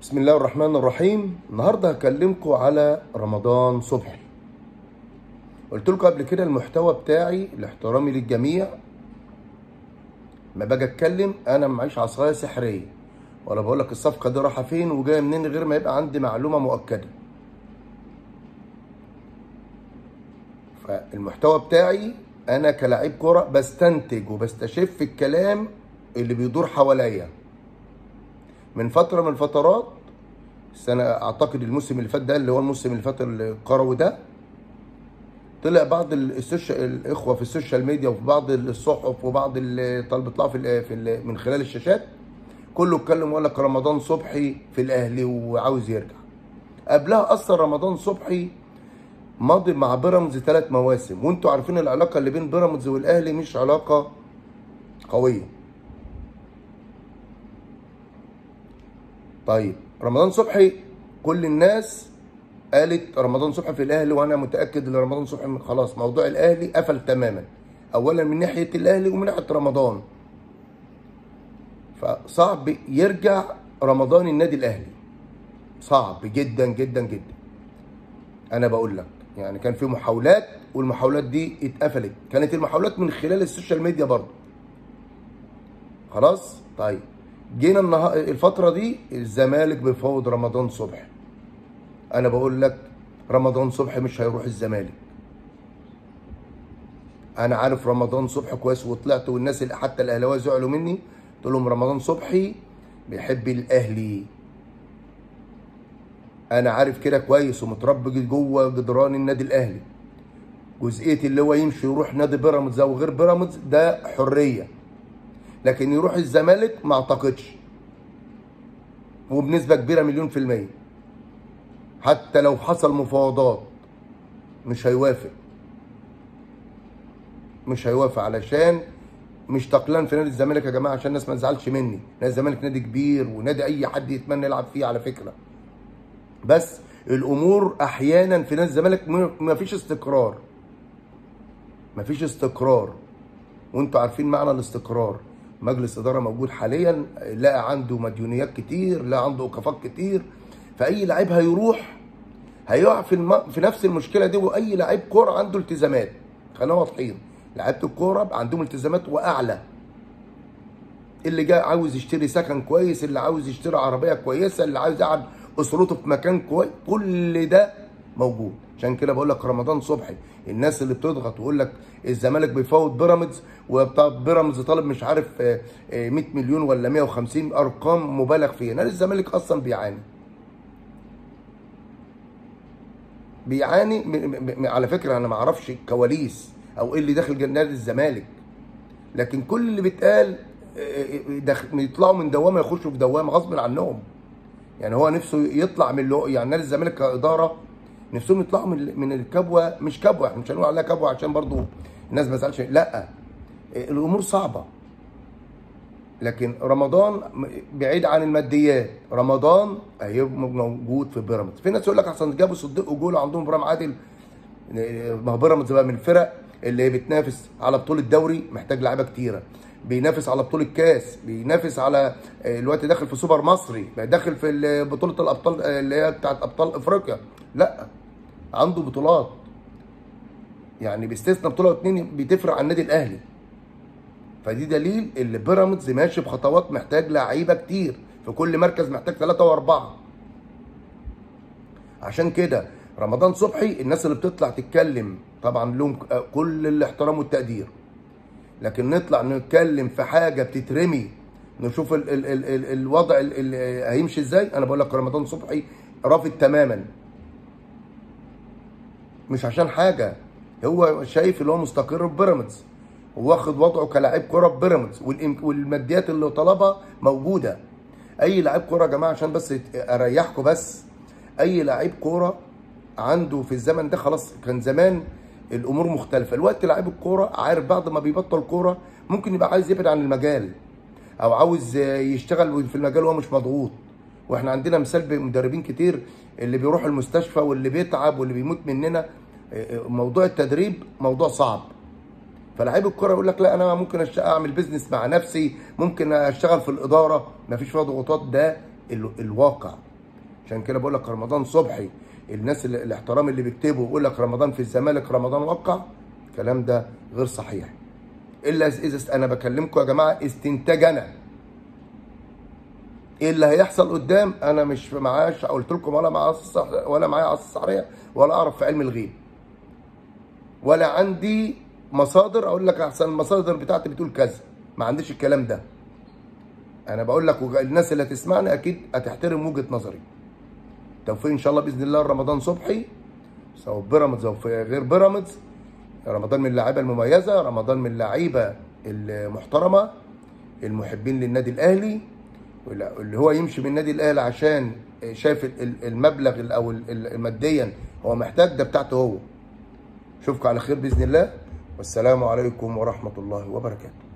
بسم الله الرحمن الرحيم النهارده هكلمكم على رمضان صبحي قلت لكم قبل كده المحتوى بتاعي لاحترامي للجميع ما باجي اتكلم انا معيش عصايه سحريه ولا بقول لك الصفقه دي رايحه فين وجايه منين غير ما يبقى عندي معلومه مؤكده فالمحتوى بتاعي انا كلاعب كره بستنتج وبستشف الكلام اللي بيدور حواليا من فتره من الفترات السنه اعتقد الموسم اللي فات ده اللي هو الموسم اللي فات القروي ده طلع بعض السوشيال الاخوه في السوشيال ميديا وفي بعض الصحف وبعض اللي بيطلعوا في, ال في ال من خلال الشاشات كله اتكلم وقال لك رمضان صبحي في الاهلي وعاوز يرجع قبلها اصلا رمضان صبحي ماضي مع بيراميدز ثلاث مواسم وانتوا عارفين العلاقه اللي بين بيراميدز والاهلي مش علاقه قويه طيب رمضان صبحي كل الناس قالت رمضان صبحي في الاهلي وانا متاكد ان رمضان صبحي خلاص موضوع الاهلي قفل تماما اولا من ناحيه الاهلي ومن ناحيه رمضان فصعب يرجع رمضان النادي الاهلي صعب جدا جدا جدا انا بقول لك يعني كان في محاولات والمحاولات دي اتقفلت كانت المحاولات من خلال السوشيال ميديا برضه خلاص طيب جينا النهار الفتره دي الزمالك بيفاوض رمضان صبحي انا بقول لك رمضان صبحي مش هيروح الزمالك انا عارف رمضان صبحي كويس وطلعت والناس اللي حتى الاهلاويه زعلوا مني قلت لهم رمضان صبحي بيحب الاهلي انا عارف كده كويس ومتربي جوه جدران النادي الاهلي جزئيه اللي هو يمشي يروح نادي بيراميدز او غير بيراميدز ده حريه لكن يروح الزمالك ما اعتقدش وبنسبه كبيره مليون في الميه حتى لو حصل مفاوضات مش هيوافق مش هيوافق علشان مش تقلان في نادي الزمالك يا جماعه عشان الناس ما تزعلش مني نادي الزمالك نادي كبير ونادي اي حد يتمنى يلعب فيه على فكره بس الامور احيانا في نادي الزمالك ما فيش استقرار ما فيش استقرار وانتوا عارفين معنى الاستقرار مجلس اداره موجود حاليا لقى عنده مديونيات كتير لقى عنده اوقافات كتير فاي لعيب هيروح هيقع في الم... في نفس المشكله دي واي لعيب كوره عنده التزامات خلينا واضحين لعيبه الكوره عندهم التزامات واعلى اللي جاي عاوز يشتري سكن كويس اللي عاوز يشتري عربيه كويسه اللي عاوز يقعد اسرته في مكان كويس كل ده موجود عشان كده بقول لك رمضان صبحي الناس اللي بتضغط ويقول لك الزمالك بيفاوض بيراميدز وبتاع بيراميدز طالب مش عارف 100 مليون ولا 150 ارقام مبالغ فيها نادي الزمالك اصلا بيعاني بيعاني على فكره انا ما اعرفش الكواليس او ايه اللي داخل نادي الزمالك لكن كل اللي بيتقال يطلعوا من دوامه يخشوا في دوامه غصب عنهم يعني هو نفسه يطلع من اللي يعني نادي الزمالك كاداره نفسهم يطلعوا من من الكبوه مش كبوه احنا مش هنقول عليها كبوه عشان برضو الناس ما تزعلش لا الامور صعبه لكن رمضان بعيد عن الماديات رمضان هيبقى موجود في بيراميدز في ناس يقول لك احسن جابوا صديق وجول عندهم ابراهيم عادل ما هو بيراميدز بقى من الفرق اللي بتنافس على بطوله دوري محتاج لعيبه كتيره بينافس على بطوله كاس بينافس على الوقت داخل في سوبر مصري داخل في بطوله الابطال اللي هي بتاعت ابطال افريقيا لا عنده بطولات يعني باستثناء بطوله اتنين بتفرق عن النادي الاهلي فدي دليل ان بيراميدز ماشي بخطوات محتاج لعيبه كتير في كل مركز محتاج ثلاثه واربعه عشان كده رمضان صبحي الناس اللي بتطلع تتكلم طبعا لهم كل الاحترام والتقدير لكن نطلع نتكلم في حاجه بتترمي نشوف ال ال ال ال الوضع ال ال هيمشي ازاي انا بقول لك رمضان صبحي رافض تماما مش عشان حاجه هو شايف اللي هو مستقر في بيراميدز واخد وضعه كلاعب كوره في بيراميدز والماديات اللي طلبها موجوده اي لعيب كوره يا جماعه عشان بس اريحكم بس اي لعيب كوره عنده في الزمن ده خلاص كان زمان الامور مختلفه الوقت لعيب الكوره عارف بعد ما بيبطل كوره ممكن يبقى عايز يبعد عن المجال او عاوز يشتغل في المجال وهو مش مضغوط واحنا عندنا مثال بمدربين كتير اللي بيروح المستشفى واللي بيتعب واللي بيموت مننا موضوع التدريب موضوع صعب فلعيب الكوره يقول لك لا انا ممكن اعمل بيزنس مع نفسي ممكن اشتغل في الاداره مفيش فيها ضغوطات ده الواقع عشان كده بقول لك رمضان صبحي الناس اللي الاحترام اللي بيكتبوا يقول لك رمضان في الزمالك رمضان وقع الكلام ده غير صحيح الا اذا انا بكلمكم يا جماعه استنتاج انا ايه اللي هيحصل قدام انا مش معاش قلت لكم ولا معايا عصا ولا معايا عصا سحريه ولا اعرف في علم الغيب ولا عندي مصادر اقول لك احسن المصادر بتاعتي بتقول كذا ما عنديش الكلام ده انا بقول لك الناس اللي هتسمعني اكيد هتحترم وجهه نظري توفيق ان شاء الله باذن الله رمضان صبحي سواء بيراميدز او في غير بيراميدز رمضان من اللعيبه المميزه رمضان من اللعيبه المحترمه المحبين للنادي الاهلي اللي هو يمشي من النادي الاهلي عشان شايف المبلغ او ماديا هو محتاج ده بتاعته هو اشوفكم على خير باذن الله والسلام عليكم ورحمه الله وبركاته